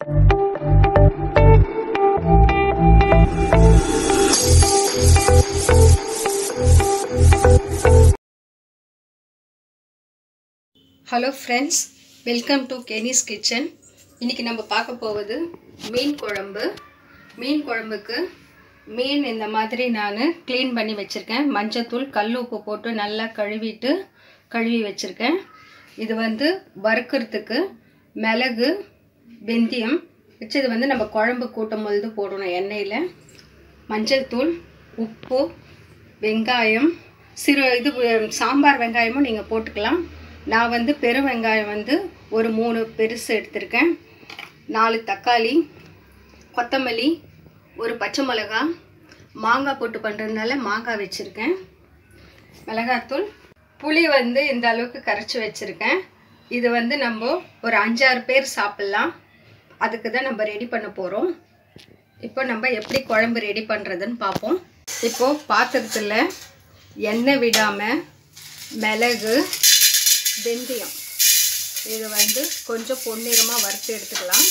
hello friends welcome to Kenny's kitchen இன்றைக்கி நம்ம பார்க்க போவது மீன் குழம்பு மீன் குழம்புக்கு மீன் இந்த மாதிரி நான் க்ளீன் பண்ணி வச்சுருக்கேன் மஞ்சத்தூள் கல் உப்பு போட்டு நல்லா கழுவிட்டு கழுவி வச்சுருக்கேன் இது வந்து வறுக்கிறதுக்கு மிளகு வெந்தயம் வச்சது வந்து நம்ம குழம்பு கூட்டும் பொழுது போடணும் எண்ணெயில் மஞ்சள் தூள் உப்பு வெங்காயம் சிறு இது அஹ், சாம்பார் வெங்காயமும் நீங்கள் போட்டுக்கலாம் நான் வந்து பெரு வெங்காயம் வந்து ஒரு மூணு பெருசு எடுத்திருக்கேன் நாலு தக்காளி கொத்தமல்லி ஒரு பச்சை மிளகா மாங்காய் போட்டு பண்ணுறதுனால மாங்காய் வச்சுருக்கேன் மிளகாத்தூள் புளி வந்து இந்த அளவுக்கு கரைச்சி வச்சுருக்கேன் இது வந்து நம்ம ஒரு அஞ்சாறு பேர் சாப்பிட்லாம் அதுக்கு தான் நம்ம ரெடி பண்ண போகிறோம் இப்போ நம்ம எப்படி குழம்பு ரெடி பண்ணுறதுன்னு பார்ப்போம் இப்போது பாத்திரத்தில் எண்ணெய் விடாமல் மிளகு வெந்தயம் இது வந்து கொஞ்சம் பொன்னிறமாக வறுத்து எடுத்துக்கலாம்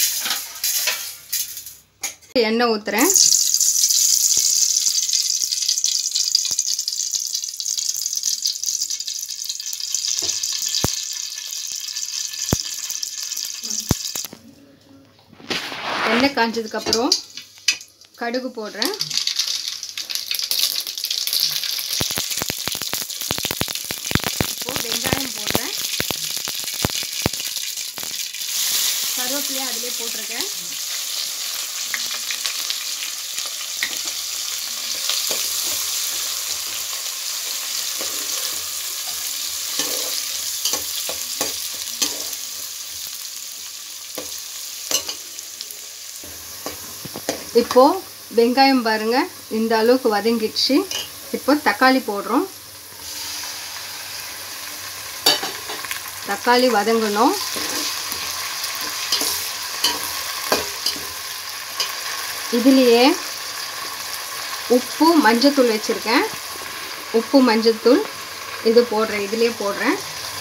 எண்ணெய் ஊற்றுறேன் எண்ணெய் காஞ்சதுக்கப்புறம் கடுகு போடுறேன் இப்போ வெங்காயம் போடுறேன் கருவேப்பிலையும் அதிலே போட்டிருக்கேன் இப்போ வெங்காயம் பாருங்க இந்த அளவுக்கு வதங்கிடுச்சு இப்போ தக்காளி போடுறோம் தக்காளி வதங்கணும் இதுலேயே உப்பு மஞ்சத்தூள் வச்சுருக்கேன் உப்பு மஞ்சத்தூள் இது போடுறேன் இதுலேயே போடுறேன்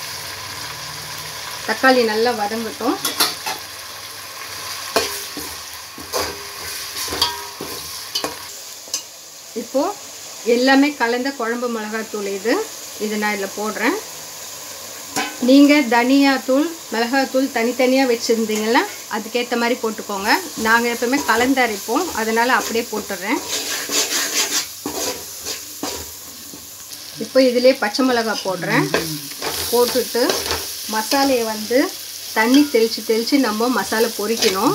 தக்காளி நல்லா வதங்கட்டும் இப்போது எல்லாமே கலந்த குழம்பு மிளகாத்தூள் இது இது நான் இதில் போடுறேன் நீங்கள் தனியாத்தூள் மிளகாத்தூள் தனித்தனியாக வச்சுருந்தீங்கன்னா அதுக்கேற்ற மாதிரி போட்டுக்கோங்க நாங்கள் எப்பவுமே கலந்து அரைப்போம் அதனால் அப்படியே போட்டுடுறேன் இப்போ இதிலே பச்சை மிளகாய் போடுறேன் போட்டுட்டு மசாலையை வந்து தண்ணி தெளித்து தெளித்து நம்ம மசாலா பொரிக்கணும்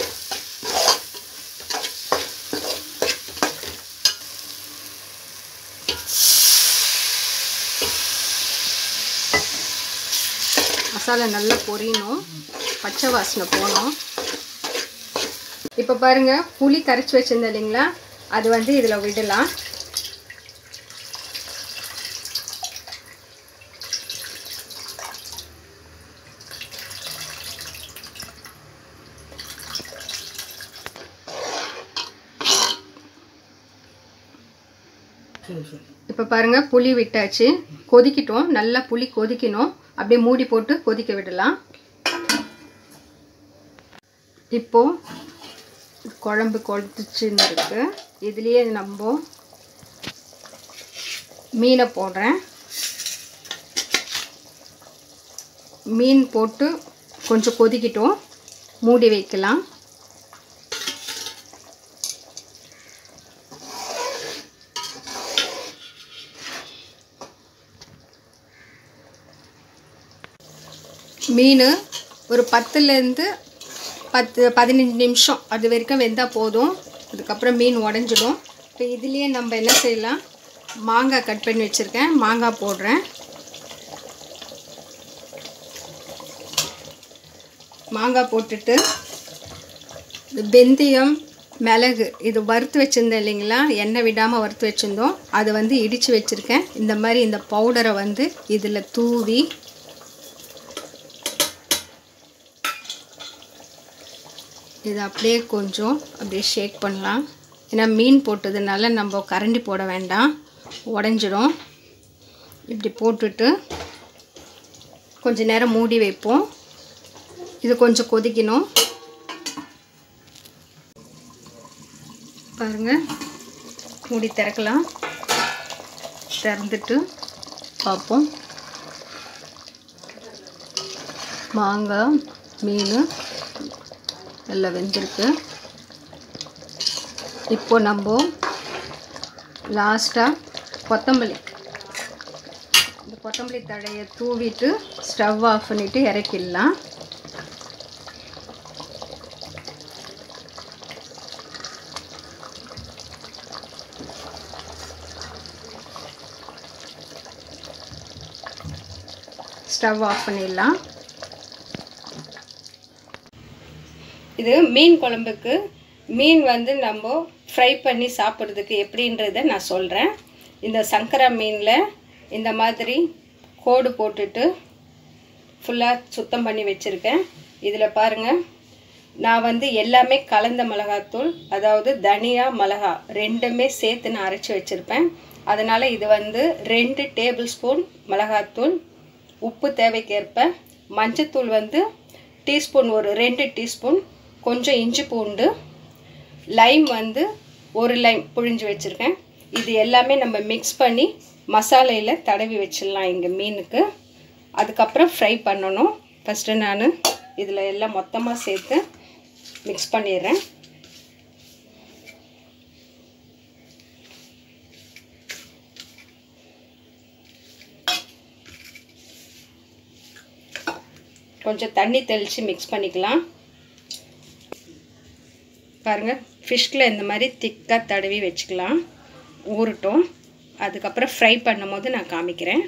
மசாலா நல்லா பொரியணும் பச்சை வாசனை போகணும் இப்போ பாருங்க புளி கரைச்சி வச்சிருந்தேன் இல்லைங்களா அது வந்து இதில் விடலாம் இப்போ பாருங்க புளி விட்டாச்சு கொதிக்கிட்டோம் நல்லா புளி கொதிக்கணும் அப்படியே மூடி போட்டு கொதிக்க விடலாம் இப்போ குழம்பு கொதிச்சுன்னு இருக்கு இதுலேயே நம்ம மீனை போடுறேன் மீன் போட்டு கொஞ்சம் கொதிக்கிட்டோம் மூடி வைக்கலாம் மீன் ஒரு பத்துலேருந்து பத்து பதினஞ்சு நிமிஷம் அது வரைக்கும் வெந்தால் போதும் அதுக்கப்புறம் மீன் உடஞ்சிடும் இப்போ இதுலேயே நம்ம என்ன செய்யலாம் மாங்காய் கட் பண்ணி வச்சுருக்கேன் மாங்காய் போடுறேன் மாங்காய் போட்டுட்டு இந்த வெந்தயம் மிளகு இது வறுத்து வச்சுருந்தேன் இல்லைங்களா எண்ணெய் விடாமல் வறுத்து வச்சுருந்தோம் அதை வந்து இடித்து வச்சுருக்கேன் இந்த மாதிரி இந்த பவுடரை வந்து இதில் தூவி இது அப்படியே கொஞ்சம் அப்படியே ஷேக் பண்ணலாம் ஏன்னா மீன் போட்டதுனால நம்ம கரண்டி போட வேண்டாம் உடஞ்சிடும் இப்படி போட்டுட்டு கொஞ்ச நேரம் மூடி வைப்போம் இது கொஞ்சம் கொதிக்கணும் பாருங்கள் மூடி திறக்கலாம் திறந்துட்டு பார்ப்போம் மாங்காய் மீன் நல்லா வெந்திருக்கு இப்போ நம்ம லாஸ்ட்டாக கொத்தமல்லி இந்த கொத்தமல்லி தழையை தூவிட்டு ஸ்டவ் ஆஃப் பண்ணிவிட்டு இறக்கிடலாம் ஸ்டவ் ஆஃப் பண்ணிடலாம் இது மீன் குழம்புக்கு மீன் வந்து நம்ம ஃப்ரை பண்ணி சாப்பிட்றதுக்கு எப்படின்றத நான் சொல்கிறேன் இந்த சங்கரா மீனில் இந்த மாதிரி கோடு போட்டுட்டு ஃபுல்லாக சுத்தம் பண்ணி வச்சுருக்கேன் இதில் பாருங்கள் நான் வந்து எல்லாமே கலந்த மிளகாத்தூள் அதாவது தனியா மிளகா ரெண்டுமே சேர்த்து நான் அரைச்சி வச்சுருப்பேன் அதனால் இது வந்து ரெண்டு டேபிள் ஸ்பூன் மிளகாத்தூள் உப்பு தேவைக்கேற்ப மஞ்சத்தூள் வந்து டீஸ்பூன் ஒரு ரெண்டு டீஸ்பூன் கொஞ்சம் இஞ்சி பூண்டு லைம் வந்து ஒரு லைம் புழிஞ்சு வச்சுருக்கேன் இது எல்லாமே நம்ம மிக்ஸ் பண்ணி மசாலையில் தடவி வச்சிடலாம் இங்கே மீனுக்கு அதுக்கப்புறம் ஃப்ரை பண்ணணும் ஃபஸ்ட்டு நான் இதில் எல்லாம் மொத்தமாக சேர்த்து மிக்ஸ் பண்ணிடுறேன் கொஞ்சம் தண்ணி தெளித்து மிக்ஸ் பண்ணிக்கலாம் பாருங்கள் ஃபிஷ்கில் இந்த மாதிரி திக்காக தடவி வச்சுக்கலாம் ஊறட்டும் அதுக்கப்புறம் ஃப்ரை பண்ணும் போது நான் காமிக்கிறேன்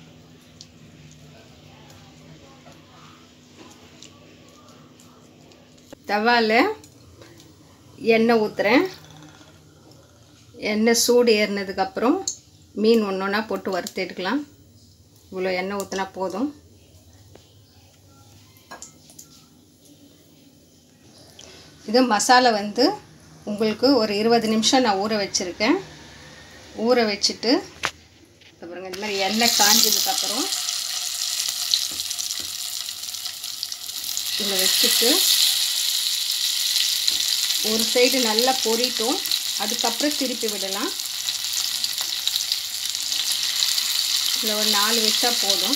தவாவில் எண்ணெய் ஊற்றுறேன் எண்ணெய் சூடு ஏறினதுக்கப்புறம் மீன் ஒன்று ஒன்றா போட்டு வறுத்து எடுக்கலாம் இவ்வளோ எண்ணெய் ஊற்றினா போதும் இது மசாலா வந்து உங்களுக்கு ஒரு இருபது நிமிஷம் நான் ஊற வச்சுருக்கேன் ஊற வச்சுட்டு அப்புறம் இந்த மாதிரி எண்ணெய் காஞ்சதுக்கப்புறம் இதில் வச்சுட்டு ஒரு சைடு நல்லா பொரிட்டும் அதுக்கப்புறம் திருப்பி விடலாம் இதில் ஒரு நாலு வச்சா போதும்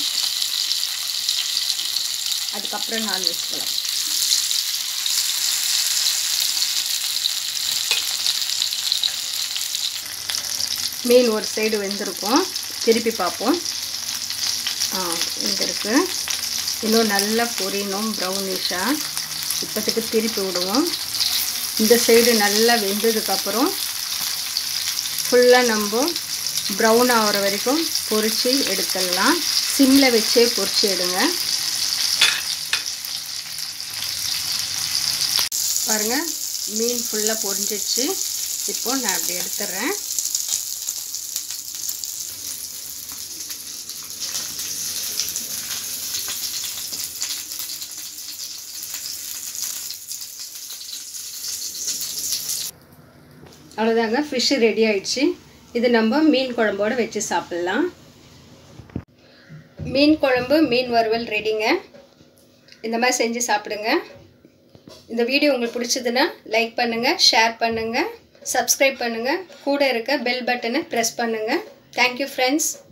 அதுக்கப்புறம் நாலு வச்சுக்கலாம் மீன் ஒரு சைடு வெந்திருக்கும் திருப்பி பார்ப்போம் ஆ வெந்திருக்கு இன்னும் நல்லா பொரியணும் ப்ரௌனிஷாக இப்போத்துக்கு திருப்பி விடுவோம் இந்த சைடு நல்லா வெந்ததுக்கப்புறம் ஃபுல்லாக நம்ம ப்ரௌன் ஆகிற வரைக்கும் பொரித்து எடுத்துடலாம் சிம்மில் வச்சே பொரித்து எடுங்க பாருங்கள் மீன் ஃபுல்லாக பொரிஞ்சிச்சு இப்போது நான் அப்படி எடுத்துடுறேன் அவ்வளோதாங்க ஃபிஷ்ஷு ரெடி ஆயிடுச்சு இது நம்ம மீன் குழம்போடு வச்சு சாப்பிட்லாம் மீன் குழம்பு மீன் வறுவல் ரெடிங்க இந்த மாதிரி செஞ்சு சாப்பிடுங்க இந்த வீடியோ உங்களுக்கு பிடிச்சதுன்னா லைக் பண்ணுங்கள் ஷேர் பண்ணுங்கள் சப்ஸ்கிரைப் பண்ணுங்கள் கூட இருக்க பெல் பட்டனை ப்ரெஸ் பண்ணுங்கள் தேங்க்யூ ஃப்ரெண்ட்ஸ்